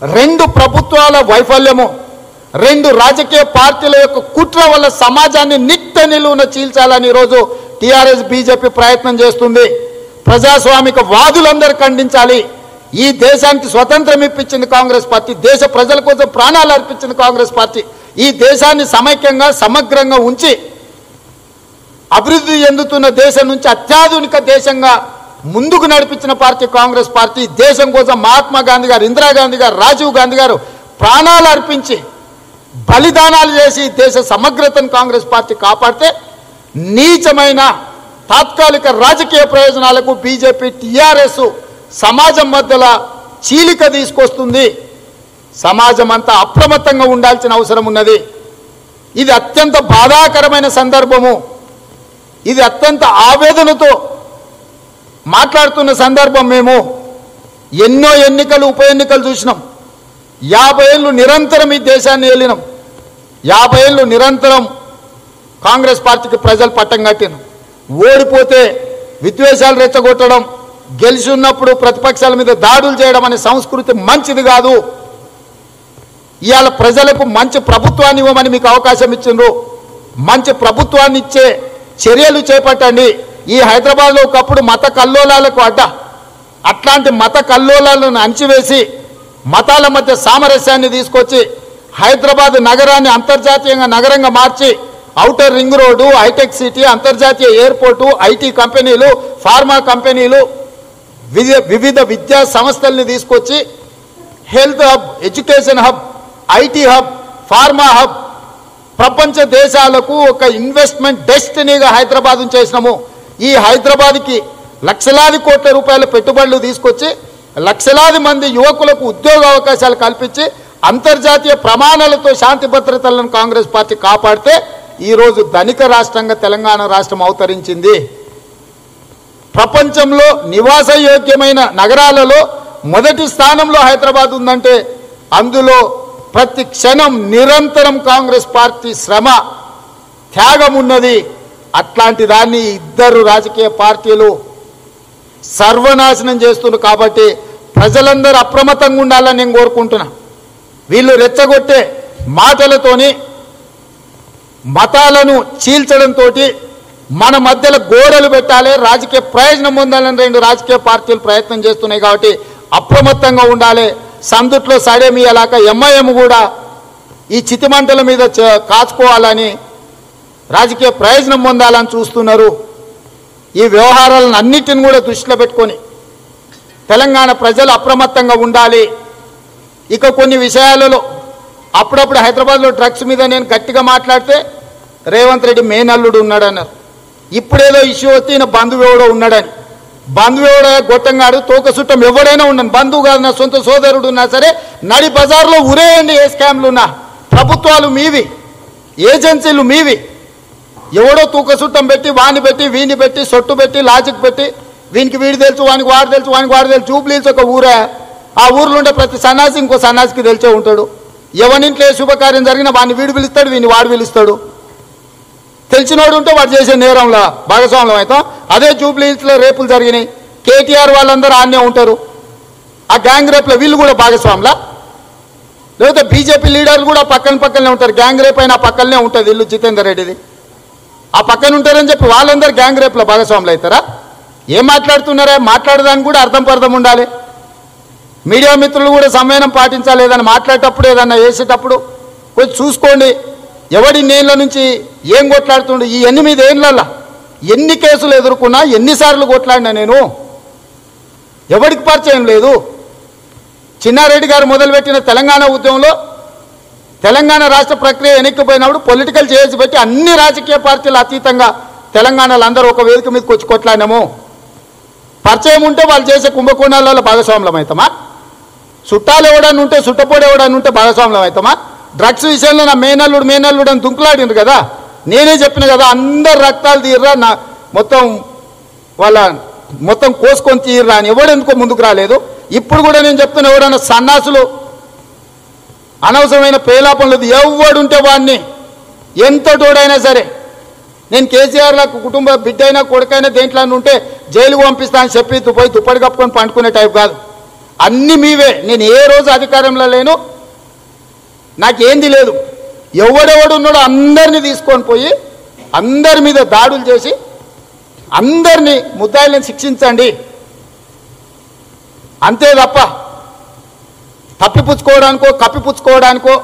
రెండు ప్రభుత్వాల వైఫల్యము రెండు రాజకీయ పార్టీల యొక్క కుట్ర వల్ల సమాజాన్ని నిట్ట నిలువున చీల్చాలని ఈరోజు టీఆర్ఎస్ బీజేపీ ప్రయత్నం చేస్తుంది ప్రజాస్వామిక వాదులందరూ ఖండించాలి ఈ దేశానికి స్వతంత్రం ఇప్పించింది కాంగ్రెస్ పార్టీ దేశ ప్రజల కోసం ప్రాణాలు అర్పించింది కాంగ్రెస్ పార్టీ ఈ దేశాన్ని సమైక్యంగా సమగ్రంగా ఉంచి అభివృద్ధి చెందుతున్న దేశం నుంచి అత్యాధునిక దేశంగా ముందుకు నడిపించిన పార్టీ కాంగ్రెస్ పార్టీ దేశం కోసం మహాత్మా గాంధీ గారు ఇందిరాగాంధీ గారు రాజీవ్ గాంధీ గారు ప్రాణాలు అర్పించి బలిదానాలు చేసి దేశ సమగ్రతను కాంగ్రెస్ పార్టీ కాపాడితే నీచమైన తాత్కాలిక రాజకీయ ప్రయోజనాలకు బీజేపీ టీఆర్ఎస్ సమాజం మధ్యలో చీలిక తీసుకొస్తుంది సమాజం అంతా అప్రమత్తంగా ఉండాల్సిన అవసరం ఉన్నది ఇది అత్యంత బాధాకరమైన సందర్భము ఇది అత్యంత ఆవేదనతో మాట్లాడుతున్న సందర్భం మేము ఎన్నో ఎన్నికలు ఉప ఎన్నికలు చూసినాం యాభై ఏళ్ళు నిరంతరం ఈ దేశాన్ని వెళ్ళినాం యాభై ఏళ్ళు నిరంతరం కాంగ్రెస్ పార్టీకి ప్రజలు పట్టం కట్టిన ఓడిపోతే విద్వేషాలు రెచ్చగొట్టడం గెలిచి ఉన్నప్పుడు ప్రతిపక్షాల మీద దాడులు చేయడం అనే సంస్కృతి మంచిది కాదు ఇవాళ ప్రజలకు మంచి ప్రభుత్వాన్ని ఇవ్వమని మీకు అవకాశం ఇచ్చిండ్రు మంచి ప్రభుత్వాన్ని ఇచ్చే చర్యలు చేపట్టండి ఈ హైదరాబాద్లో ఒకప్పుడు మత కల్లోలాలకు అడ్డ అట్లాంటి మత కల్లోలాలను అణచివేసి మతాల మధ్య సామరస్యాన్ని తీసుకొచ్చి హైదరాబాద్ నగరాన్ని అంతర్జాతీయంగా నగరంగా మార్చి outer ring road hitech city అంతర్జాతీయ ఎయిర్పోర్టు ఐటీ కంపెనీలు ఫార్మా కంపెనీలు వివిధ వివిధ విద్యా సంస్థల్ని తీసుకొచ్చి health hub education hub IT hub pharma hub ప్రపంచ దేశాలకు ఒక ఇన్వెస్ట్మెంట్ డెస్టినీగా హైదరాబాద్ చేసినాము ఈ హైదరాబాద్కి లక్షలాది కోట్ల రూపాయల పెట్టుబడులు తీసుకొచ్చి లక్షలాది మంది యువకులకు ఉద్యోగ అవకాశాలు కల్పించి అంతర్జాతీయ ప్రమాణాలతో శాంతి భద్రతలను కాంగ్రెస్ పార్టీ కాపాడితే ఈరోజు ధనిక రాష్ట్రంగా తెలంగాణ రాష్ట్రం అవతరించింది ప్రపంచంలో నివాసయోగ్యమైన నగరాలలో మొదటి స్థానంలో హైదరాబాద్ ఉందంటే అందులో ప్రతి క్షణం నిరంతరం కాంగ్రెస్ పార్టీ శ్రమ త్యాగం ఉన్నది అట్లాంటి దాన్ని ఇద్దరు రాజకీయ పార్టీలు సర్వనాశనం చేస్తున్నారు కాబట్టి ప్రజలందరూ అప్రమత్తంగా ఉండాలని నేను కోరుకుంటున్నా వీళ్ళు రెచ్చగొట్టే మాటలతోని మతాలను చీల్చడంతో మన మధ్యలో గోడలు పెట్టాలి రాజకీయ ప్రయోజనం పొందాలని రెండు రాజకీయ పార్టీలు ప్రయత్నం చేస్తున్నాయి కాబట్టి అప్రమత్తంగా ఉండాలి సందుట్లో సడేమియలాక ఎంఐఎం కూడా ఈ చితిమంటల మీద చ- కాచుకోవాలని రాజకీయ ప్రయోజనం పొందాలని చూస్తున్నారు ఈ వ్యవహారాలను అన్నిటిని కూడా దృష్టిలో పెట్టుకొని తెలంగాణ ప్రజలు అప్రమత్తంగా ఉండాలి ఇక కొన్ని విషయాలలో అప్పుడప్పుడు హైదరాబాద్లో డ్రగ్స్ మీద నేను గట్టిగా మాట్లాడితే రేవంత్ రెడ్డి మేనల్లుడు ఉన్నాడన్నారు ఇప్పుడేదో ఇష్యూ వస్తే ఈయన బంధువు ఎవడో ఉన్నాడని బంధువు ఎవడో గొట్టంగాడు తోక చుట్టం ఎవడైనా ఉండను బంధువు కాదు నా సొంత సోదరుడు ఉన్నా సరే నడి బజార్లో ఉరేయండి ఏ స్కామ్లు ఉన్నా ప్రభుత్వాలు మీవి ఏజెన్సీలు మీవి ఎవడో తూక చుట్టం పెట్టి వాని పెట్టి వీని పెట్టి సొట్టు పెట్టి లాజిక్ పెట్టి వీనికి వీడి తెలుసు వానికి వాడు తెలుసు వానికి వాడు తెలుసు జూబ్లీస్ ఒక ఊరే ఆ ఊర్లో ఉండే ప్రతి సన్నాసి ఇంకో సన్నాసికి తెలిసే ఉంటాడు ఎవరింట్లో ఏ శుభకార్యం జరిగినా వాడిని వీడు పిలుస్తాడు వీని వాడు పిలుస్తాడు తెలిసినోడు ఉంటే వాడు చేసే నేరంలో భాగస్వామ్యం అవుతాం అదే జూబ్లీస్లో రేపులు జరిగినాయి కేటీఆర్ వాళ్ళందరూ ఆన్నే ఉంటారు ఆ గ్యాంగ్ రేపులో వీళ్ళు కూడా భాగస్వాములా లేకపోతే బీజేపీ లీడర్లు కూడా పక్కన పక్కనే ఉంటారు గ్యాంగ్ రేప్ అయినా పక్కనే ఉంటుంది ఇల్లు జితేందర్ రెడ్డిది ఆ పక్కన ఉంటారని చెప్పి వాళ్ళందరూ గ్యాంగ్ రేపులో భాగస్వాములు అవుతారా ఏం మాట్లాడుతున్నారా మాట్లాడడానికి కూడా అర్థం పర్థం ఉండాలి మీడియా మిత్రులు కూడా సమయం పాటించాలి ఏదైనా మాట్లాడేటప్పుడు ఏదన్నా వేసేటప్పుడు కొంచెం చూసుకోండి ఎవడి నేళ్ళ నుంచి ఏం కొట్లాడుతుండు ఈ ఎనిమిది ఏళ్ళల్లో ఎన్ని కేసులు ఎదుర్కొన్నా ఎన్నిసార్లు కొట్లాడినా నేను ఎవడికి పరిచయం లేదు చిన్నారెడ్డి గారు మొదలుపెట్టిన తెలంగాణ ఉద్యమంలో తెలంగాణ రాష్ట్ర ప్రక్రియ వెనక్కిపోయినప్పుడు పొలిటికల్ చేసి పెట్టి అన్ని రాజకీయ పార్టీలు అతీతంగా తెలంగాణలో అందరూ ఒక వేదిక మీదకి వచ్చి కొట్లాడినాము పరిచయం ఉంటే వాళ్ళు చేసే కుంభకోణాలలో భాగస్వాములం అవుతామా చుట్టాలు ఎవడని ఉంటే చుట్టపోడు ఎవడని ఉంటే భాగస్వాములం అవుతామా డ్రగ్స్ విషయంలో నా మేనల్లుడు మేనల్లుడు అని దుంకులాడిండ్రు కదా నేనే చెప్పిన కదా అందరు రక్తాలు తీర్రా నా మొత్తం వాళ్ళ మొత్తం కోసుకొని తీర్రా అని ఎవడెందుకో ముందుకు రాలేదు ఇప్పుడు కూడా నేను చెప్తున్నా ఎవడన్నా సన్నాసులు అనవసరమైన పేలాపనలు ఎవడుంటే వాడిని ఎంత తోడైనా సరే నేను కేసీఆర్లకు కుటుంబ బిడ్డ అయినా కొడుకైనా దేంట్లో ఉంటే జైలుకు పంపిస్తా అని చెప్పి పోయి దుప్పటి కప్పుకొని పండుకునే టైప్ కాదు అన్ని మీవే నేను ఏ రోజు అధికారంలో లేను నాకేంది లేదు ఎవడెవడు ఉన్నాడో అందరినీ తీసుకొని పోయి అందరి మీద దాడులు చేసి అందరినీ ముద్దాయిలను శిక్షించండి అంతే తప్ప తప్పిపుచ్చుకోవడానికో కప్పిపుచ్చుకోవడానికో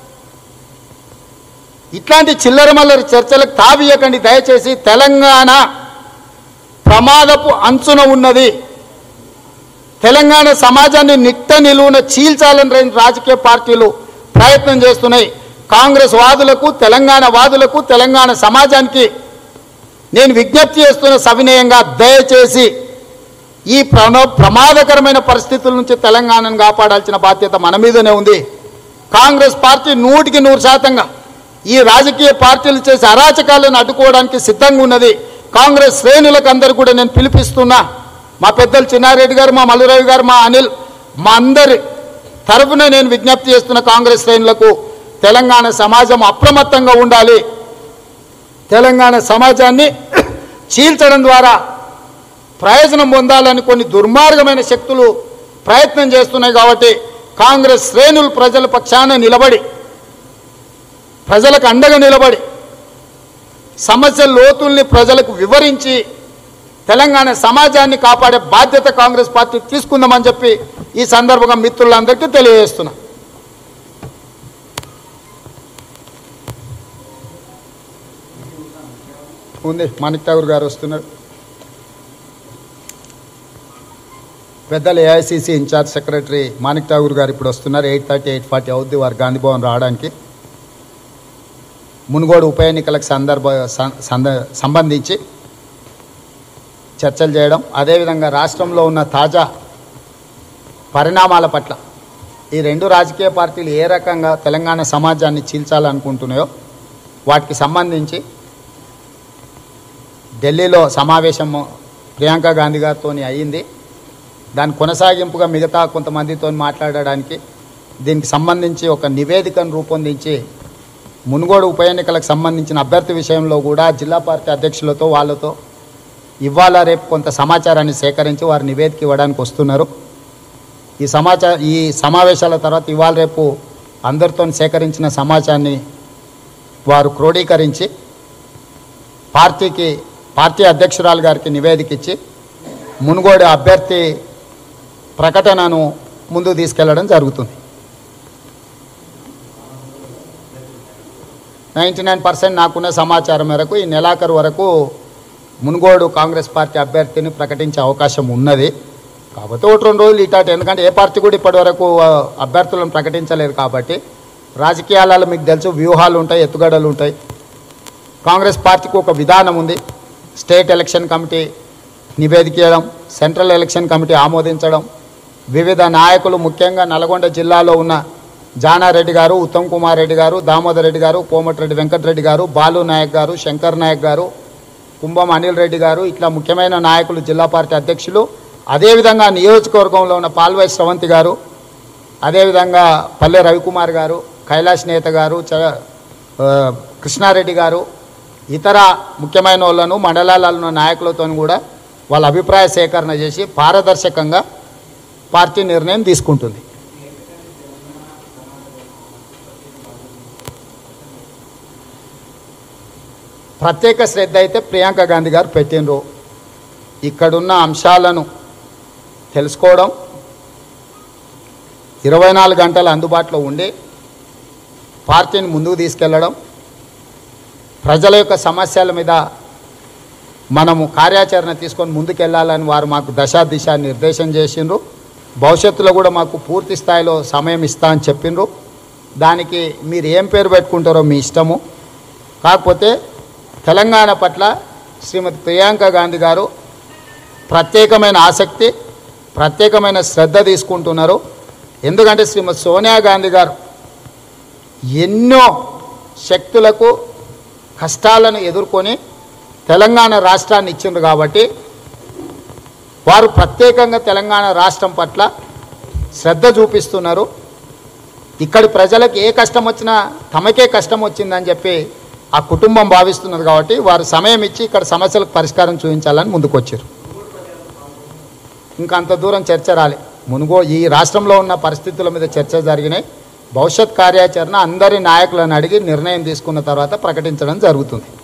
ఇట్లాంటి చిల్లర మల్లరి చర్చలకు తావియకండి దయచేసి తెలంగాణ ప్రమాదపు అంచున ఉన్నది తెలంగాణ సమాజాన్ని నిట్ట నిలువున చీల్చాలని రెండు రాజకీయ పార్టీలు ప్రయత్నం చేస్తున్నాయి కాంగ్రెస్ వాదులకు తెలంగాణ వాదులకు తెలంగాణ సమాజానికి నేను విజ్ఞప్తి చేస్తున్న సవినయంగా దయచేసి ఈ ప్రణ ప్రమాదకరమైన పరిస్థితుల నుంచి తెలంగాణను కాపాడాల్సిన బాధ్యత మన మీదనే ఉంది కాంగ్రెస్ పార్టీ నూటికి నూరు శాతంగా ఈ రాజకీయ పార్టీలు చేసే అరాచకాలను అడ్డుకోవడానికి సిద్ధంగా ఉన్నది కాంగ్రెస్ శ్రేణులకు అందరూ కూడా నేను పిలిపిస్తున్నా మా పెద్దలు చిన్నారెడ్డి గారు మా మల్లురావు గారు మా అనిల్ మా అందరి తరఫున నేను విజ్ఞప్తి చేస్తున్న కాంగ్రెస్ శ్రేణులకు తెలంగాణ సమాజం అప్రమత్తంగా ఉండాలి తెలంగాణ సమాజాన్ని చీల్చడం ద్వారా ప్రయోజనం పొందాలని కొన్ని దుర్మార్గమైన శక్తులు ప్రయత్నం చేస్తున్నాయి కాబట్టి కాంగ్రెస్ శ్రేణులు ప్రజల పక్షాన నిలబడి ప్రజలకు అండగా నిలబడి సమస్యల లోతుల్ని ప్రజలకు వివరించి తెలంగాణ సమాజాన్ని కాపాడే బాధ్యత కాంగ్రెస్ పార్టీ తీసుకుందామని చెప్పి ఈ సందర్భంగా మిత్రులందరికీ తెలియజేస్తున్నా ఉంది మాణిక్ ఠాగూర్ గారు వస్తున్నారు పెద్దలు AICC incharge secretary Manik Tagore garu ఇప్పుడు వస్తున్నారు ఎయిట్ థర్టీ ఎయిట్ ఫార్టీ అవుద్ది వారు గాంధీ భవన్ రావడానికి మునుగోడు ఉప ఎన్నికలకు సందర్భ సం- సంద- సంబంధించి చర్చలు చేయడం అదేవిధంగా రాష్ట్రంలో ఉన్న తాజా పరిణామాల పట్ల ఈ రెండు రాజకీయ పార్టీలు ఏ రకంగా తెలంగాణ సమాజాన్ని చీల్చాలనుకుంటున్నాయో వాటికి సంబంధించి ఢిల్లీలో సమావేశం ప్రియాంక గాంధీ గారితో అయ్యింది దాని కొనసాగింపుగా మిగతా కొంతమందితో మాట్లాడడానికి దీనికి సంబంధించి ఒక నివేదికను రూపొందించి మునుగోడు ఉప ఎన్నికలకు సంబంధించిన అభ్యర్థి విషయంలో కూడా జిల్లా పార్టీ అధ్యక్షులతో వాళ్ళతో ఇవాళ రేపు కొంత సమాచారాన్ని సేకరించి వారు నివేదిక ఇవ్వడానికి వస్తున్నారు ఈ సమాచార ఈ సమావేశాల తర్వాత ఇవాళ రేపు అందరితో సేకరించిన సమాచారాన్ని వారు క్రోడీకరించి పార్టీకి పార్టీ అధ్యక్షురాలు గారికి నివేదిక ఇచ్చి మునుగోడు అభ్యర్థి ప్రకటనను ముందుకు తీసుకెళ్లడం జరుగుతుంది నైంటీ నైన్ పర్సెంట్ నాకున్న సమాచారం మేరకు ఈ నెలాఖరు వరకు మునుగోడు కాంగ్రెస్ పార్టీ అభ్యర్థిని ప్రకటించే అవకాశం ఉన్నది కాకపోతే ఒకటి రెండు రోజులు ఇటాటి ఎందుకంటే ఏ పార్టీ కూడా ఇప్పటి వరకు ఆ, అభ్యర్థులను ప్రకటించలేదు కాబట్టి రాజకీయాలలో మీకు తెలుసు వ్యూహాలు ఉంటాయి ఎత్తుగడలు ఉంటాయి కాంగ్రెస్ పార్టీకి ఒక విధానం ఉంది స్టేట్ ఎలక్షన్ కమిటీ నివేదిక ఇవ్వడం సెంట్రల్ ఎలక్షన్ కమిటీ ఆమోదించడం వివిధ నాయకులు ముఖ్యంగా నల్గొండ జిల్లాలో ఉన్న జానారెడ్డి గారు ఉత్తమ్ కుమార్ రెడ్డి గారు దామోదర్ రెడ్డి గారు కోమటిరెడ్డి వెంకటరెడ్డి గారు బాలు నాయక్ గారు శంకర్ నాయక్ గారు కుంభం అనిల్ రెడ్డి గారు ఇట్లా ముఖ్యమైన నాయకులు జిల్లా పార్టీ అధ్యక్షులు అదేవిధంగా నియోజకవర్గంలో ఉన్న పాల్వై స్రవంతి గారు అదేవిధంగా పల్లె రవికుమార్ గారు కైలాష్ నేత గారు చ ఆ, కృష్ణారెడ్డి గారు ఇతర ముఖ్యమైన వాళ్ళను మండలాలలో ఉన్న నాయకులతో కూడా వాళ్ళ అభిప్రాయ సేకరణ చేసి పారదర్శకంగా పార్టీ నిర్ణయం తీసుకుంటుంది ప్రత్యేక శ్రద్ధ అయితే ప్రియాంక గాంధీ గారు పెట్టినరు ఇక్కడున్న అంశాలను తెలుసుకోవడం ఇరవై నాలుగు గంటలు అందుబాటులో ఉండి పార్టీని ముందుకు తీసుకెళ్లడం ప్రజల యొక్క సమస్యల మీద మనము కార్యాచరణ తీసుకొని ముందుకెళ్లాలని వారు మాకు దశా దిశ నిర్దేశం చేసిండ్రు భవిష్యత్తులో కూడా మాకు పూర్తి స్థాయిలో సమయం ఇస్తా అని చెప్పిండ్రు దానికి మీరు ఏం పేరు పెట్టుకుంటారో మీ ఇష్టము కాకపోతే తెలంగాణ పట్ల శ్రీమతి ప్రియాంక గాంధీ గారు ప్రత్యేకమైన ఆసక్తి ప్రత్యేకమైన శ్రద్ధ తీసుకుంటున్నారు ఎందుకంటే శ్రీమతి సోనియా గాంధీ గారు ఎన్నో శక్తులకు కష్టాలను ఎదుర్కొని తెలంగాణ రాష్ట్రాన్ని ఇచ్చిండ్రు కాబట్టి వారు ప్రత్యేకంగా తెలంగాణ రాష్ట్రం పట్ల శ్రద్ధ చూపిస్తున్నారు ఇక్కడి ప్రజలకు ఏ కష్టం వచ్చినా తమకే కష్టం వచ్చిందని చెప్పి ఆ కుటుంబం భావిస్తున్నది కాబట్టి వారు సమయం ఇచ్చి ఇక్కడ సమస్యలకు పరిష్కారం చూపించాలని ముందుకు వచ్చారు ఇంకా అంత దూరం చర్చ రాలే మునుగో ఈ రాష్ట్రంలో ఉన్న పరిస్థితుల మీద చర్చ జరిగినాయి భవిష్యత్ కార్యాచరణ అందరి నాయకులను అడిగి నిర్ణయం తీసుకున్న తర్వాత ప్రకటించడం జరుగుతుంది